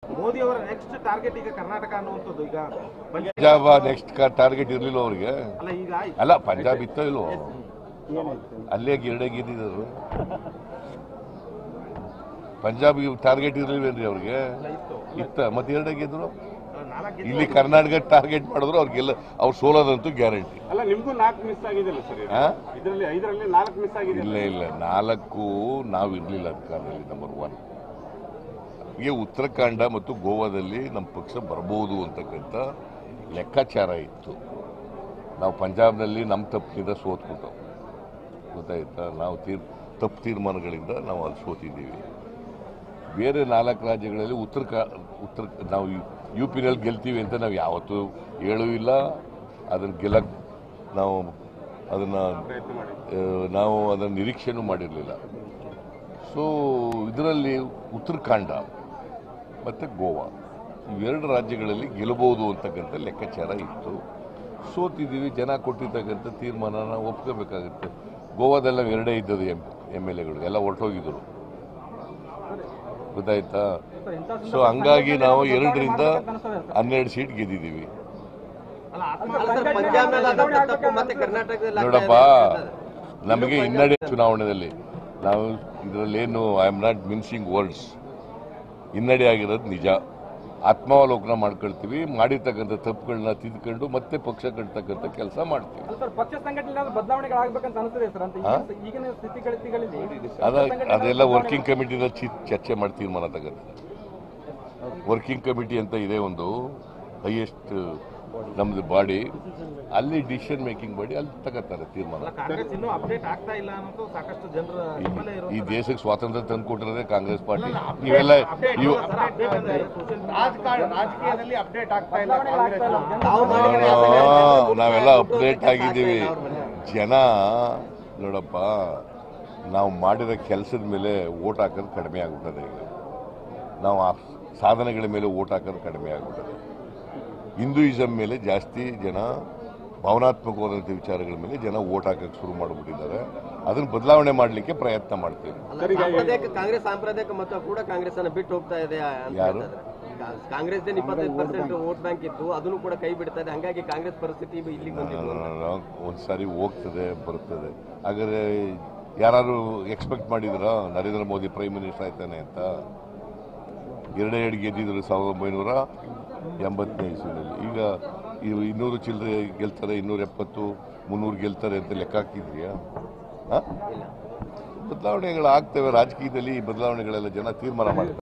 ಮೋದಿ ಅವರ next target ಈಗ ಕರ್ನಾಟಕ ಅನ್ನುವಂಥದ್ದು ಈಗ ಪಂಜಾಬ್ ಪಂಜಾಬ್ ನೆಕ್ಸ್ಟ್ ಟಾರ್ಗೆಟ್ ಇರಲಿಲ್ಲ ಅವ್ರಿಗೆ ಅಲ್ಲ ಈಗ ಅಲ್ಲ ಪಂಜಾಬ್ ಇತ್ತೋ ಇಲ್ವೋ ಅಲ್ಲೇ ಗಿರಡೆ ಗೆದ್ದಿದ್ರು ಪಂಜಾಬ್ ಟಾರ್ಗೆಟ್ ಇರ್ಲಿಲ್ವೇನ್ರಿ ಅವ್ರಿಗೆ ಇತ್ತು ಇತ್ತ ಮತ್ತೆ ಎರಡೇ ಗೆದ್ರು ನಾಲ್ಕು ಇಲ್ಲಿ ಕರ್ನಾಟಕ ಟಾರ್ಗೆಟ್ ಮಾಡಿದ್ರು ಅವ್ರಿಗೆಲ್ಲ ಅವ್ರು ಸೋಲೋದಂತೂ ಗ್ಯಾರಂಟಿ ಅಲ್ಲ ನಿಮ್ಗೂ ನಾಲ್ಕು ಮಿಸ್ ಆಗಿದೆಯಲ್ಲ ಸರ್ ಹಾ ಇದರಲ್ಲಿ ಐದರಲ್ಲಿ ನಾಲ್ಕು ಮಿಸ್ ಆಗಿದೆ ಇಲ್ಲ ಇಲ್ಲ ನಾಲ್ಕು ನಾವು ಇರಲಿಲ್ಲ ಅಧಿಕಾರದಲ್ಲಿ ನಂಬರ್ ಒನ್ ಹೀಗೆ ಉತ್ತರಾಖಂಡ ಮತ್ತು ಗೋವಾದಲ್ಲಿ ನಮ್ಮ ಪಕ್ಷ ಬರಬಹುದು ಅಂತಕ್ಕಂಥ ಲೆಕ್ಕಾಚಾರ ಇತ್ತು ನಾವು ಪಂಜಾಬ್ನಲ್ಲಿ ನಮ್ಮ ತಪ್ಪಿನಿಂದ ಸೋತ್ಬಿಟ್ಟು ಗೊತ್ತಾಯ್ತಾ ನಾವು ತೀರ್ ತಪ್ಪು ತೀರ್ಮಾನಗಳಿಂದ ನಾವು ಅಲ್ಲಿ ಸೋತಿದ್ದೀವಿ ಬೇರೆ ನಾಲ್ಕು ರಾಜ್ಯಗಳಲ್ಲಿ ಉತ್ತರ ಕಾ ಉತ್ತರ ನಾವು ಯು ಪಿನಲ್ಲಿ ಗೆಲ್ತೀವಿ ಅಂತ ನಾವು ಯಾವತ್ತೂ ಹೇಳೂ ಇಲ್ಲ ಅದನ್ನು ಗೆಲ್ಲಕ್ಕೆ ನಾವು ಅದನ್ನು ಪ್ರಯತ್ನ ಮಾಡಿ ನಾವು ಅದನ್ನು ನಿರೀಕ್ಷೆನೂ ಮಾಡಿರಲಿಲ್ಲ ಸೊ ಇದರಲ್ಲಿ ಉತ್ತರಾಖಂಡ ಮತ್ತು ಗೋವಾ ಇವೆರಡು ರಾಜ್ಯಗಳಲ್ಲಿ ಗೆಲ್ಲಬಹುದು ಅಂತಕ್ಕಂಥ ಲೆಕ್ಕಾಚಾರ ಇತ್ತು ಸೋತಿದ್ದೀವಿ ಜನ ಕೊಟ್ಟಿರ್ತಕ್ಕಂಥ ತೀರ್ಮಾನನ ಒಪ್ಕೋಬೇಕಾಗುತ್ತೆ ಗೋವಾದಲ್ಲಿ ನಾವು ಎರಡೇ ಇದ್ದದ್ದು ಎಮ್ ಎಮ್ ಎಲ್ ಎಗಳು ಎಲ್ಲ ಹೊರಟೋಗಿದ್ರು ಗೊತ್ತಾಯ್ತಾ ಸೊ ಹಂಗಾಗಿ ನಾವು ಎರಡರಿಂದ ಹನ್ನೆರಡು ಸೀಟ್ ಗೆದ್ದಿದ್ದೀವಿ ಅಲ್ಲ ಆತ್ಮ ಪಂಜಾಬ್ನಲ್ಲಿ ಆದಂತ ತಪ್ಪು ಮತ್ತೆ ಕರ್ನಾಟಕದಲ್ಲಿ ಆಗ್ತಾ ನೋಡಪ್ಪ ಇದೆ. ನಮಗೆ ಹಿನ್ನಡೆ ಚುನಾವಣೆಯಲ್ಲಿ ನಾವು ಇದರಲ್ಲೇನು I am not mincing words ಹಿನ್ನಡೆ ಆಗಿರೋದು ನಿಜ ಆತ್ಮಾವಲೋಕನ ಮಾಡ್ಕೊಳ್ತೀವಿ ಮಾಡಿರ್ತಕ್ಕಂಥ ತಪ್ಪುಗಳನ್ನ ತಿದ್ಕೊಂಡು ಮತ್ತೆ ಪಕ್ಷ ಕಟ್ತಕ್ಕಂಥ ಕೆಲಸ ಮಾಡ್ತೀವಿ ಅಲ್ಲ ಸರ್ ಪಕ್ಷ ಸಂಘಟನೆ ಬದಲಾವಣೆಗಳಾಗಬೇಕಂತ ಅನಿಸ್ತದೆ ಸರ್ ಅಂತ ಹಾ? ಈಗಿನ- ಈಗಿನ ಸ್ಥಿತಿಗತಿಗಳಲ್ಲಿ ಅದ ಅದೆಲ್ಲ ವರ್ಕಿಂಗ್ ಕಮಿಟಿನ ಚರ್ಚೆ ಮಾಡಿ ತೀರ್ಮಾನ ತಗೋತಾರೆ ವರ್ಕಿಂಗ್ ಕಮಿಟಿ ಅಂತ ಇದೆ ಒಂದು ಹೈಯೆಸ್ಟ್ ನಮ್ದು ಬಾಡಿ ಅಲ್ಲಿ ಡಿಸಿಷನ್ ಮೇಕಿಂಗ್ ಬಾಡಿ ಅಲ್ಲಿ ತಗೋತಾರೆ ತೀರ್ಮಾನ ಅಲ್ಲ ಕಾಂಗ್ರೆಸ್ ಇನ್ನೂ ಅಪ್ಡೇಟ್ ಆಗ್ತಾ ಇಲ್ಲ ಅನ್ನೋದು ಸಾಕಷ್ಟು ಜನರ ಈ- ಹಿನ್ನೆಲೆ ಈ ಇರುವಂಥದ್ದು. ದೇಶಕ್ಕೆ ಸ್ವಾತಂತ್ರ್ಯ ತಂದು ಕೊಟ್ಟಿರೋದೇ ಕಾಂಗ್ರೆಸ್ ಪಾರ್ಟಿ ಅಲ್ಲ, update- ನೀವೆಲ್ಲ update ಇವು ಇಲ್ಲ ಸರ್, update ಅಂದ್ರೆ social media- ರಾಜಕಾರಣ ರಾಜಕೀಯದಲ್ಲಿ ಅಪ್ಡೇಟ್ ಆಗ್ತಾ ಇಲ್ಲ ಬದಲಾವಣೆಗಳಾಗ್ತಾ ಇಲ್ಲ. ಕಾಂಗ್ರೆಸ್ ತಾವು ಮಾಡಿರೋ ಆ, ಕೆಲಸ ನಾವೆಲ್ಲ ದುಡ್ಡು ಅಪ್ಡೇಟ್ ಕೆಲಸ ಆಗಿದ್ದೀವಿ ಆಗ್ತಾ ಇಲ್ಲ ಅವ್ರ ಮನೆ. ಜನ ನೋಡಪ್ಪ ನಾವು ಮಾಡಿರೋ ಕೆಲಸದ ಮೇಲೆ ಓಟ್ ಹಾಕೋದು ಕಡಿಮೆ ಆಗ್ಬಿಟ್ಟದೆ ಈಗ ನಾವು ಆ ಸಾಧನೆಗಳ ಮೇಲೆ ಓಟ್ ಹಾಕೋದು ಕಡಿಮೆ ಆಗ್ಬಿಟ್ಟದೆ ಹಿಂದೂಯಿಸಮ್ ಮೇಲೆ ಜಾಸ್ತಿ ಜನ ಭಾವನಾತ್ಮಕವಾದಂಥ ವಿಚಾರಗಳ ಮೇಲೆ ಜನ ಓಟ್ ಹಾಕಕ್ಕೆ ಶುರು ಮಾಡಿಬಿಟ್ಟಿದ್ದಾರೆ ಅದನ್ನು ಬದಲಾವಣೆ ಮಾಡಲಿಕ್ಕೆ ಪ್ರಯತ್ನ ಮಾಡ್ತೀವಿ ಅಲ್ಲ, ಸಾಂಪ್ರದಾಯಿಕ ಕಾಂಗ್ರೆಸ್ ಸಾಂಪ್ರದಾಯಿಕ ಮತ ಕೂಡ ಕಾಂಗ್ರೆಸ್ ಅನ್ನ ಬಿಟ್ಟು ಹೋಗ್ತಾ ಇದೆ ಅಂತ ಯಾರು? ಹೇಳ್ತಾ ಇದ್ದಾರೆ. ಕಾ- ಕಾಂಗ್ರೆಸ್ ಇಪ್ಪತ್ತೈದು ಪರ್ಸೆಂಟ್ ವೋಟ್ ಬ್ಯಾಂಕ್ ಇತ್ತು ಅದನ್ನು ಕೂಡ ಕೈ ಬಿಡ್ತಾ ಇದೆ ಹಂಗಾಗಿ ಕಾಂಗ್ರೆಸ್ ಪರಿಸ್ಥಿತಿ ಇಲ್ಲಿಗೆ ಬಂದಿದ್ದು ಅಂತ. ಒಂದು ಸಾರಿ ಹೋಗ್ತದೆ ಬರ್ತದೆ ಹಾಗಾದ್ರೆ ಯಾರು ಎಕ್ಸ್ಪೆಕ್ಟ್ ಮಾಡಿದ್ರ ನರೇಂದ್ರ ಮೋದಿ ಪ್ರೈಮ್ ಮಿನಿಸ್ಟರ್ ಆಯ್ತಾನೆ ಅಂತ ಎರಡೇ ಎರಡು ಗೆದ್ದಿದ್ರು ಸಾವಿರದ ಒಂಬೈನೂರ ಎಂಬತ್ತನೇ ಇಸ್ವಿನಲ್ಲಿ ಈಗ ಇವು ಇನ್ನೂರು ಚಿಲ್ಲರೆ ಗೆಲ್ತಾರೆ ಇನ್ನೂರ ಎಪ್ಪತ್ತು ಮುನ್ನೂರು ಗೆಲ್ತಾರೆ ಅಂತ ಲೆಕ್ಕ ಹಾಕಿದ್ರಿಯಾ ಬದಲಾವಣೆಗಳು ಆಗ್ತವೆ ರಾಜಕೀಯದಲ್ಲಿ ಈ ಬದಲಾವಣೆಗಳೆಲ್ಲ ಜನ ತೀರ್ಮಾನ ಮಾಡ್ತಾರೆ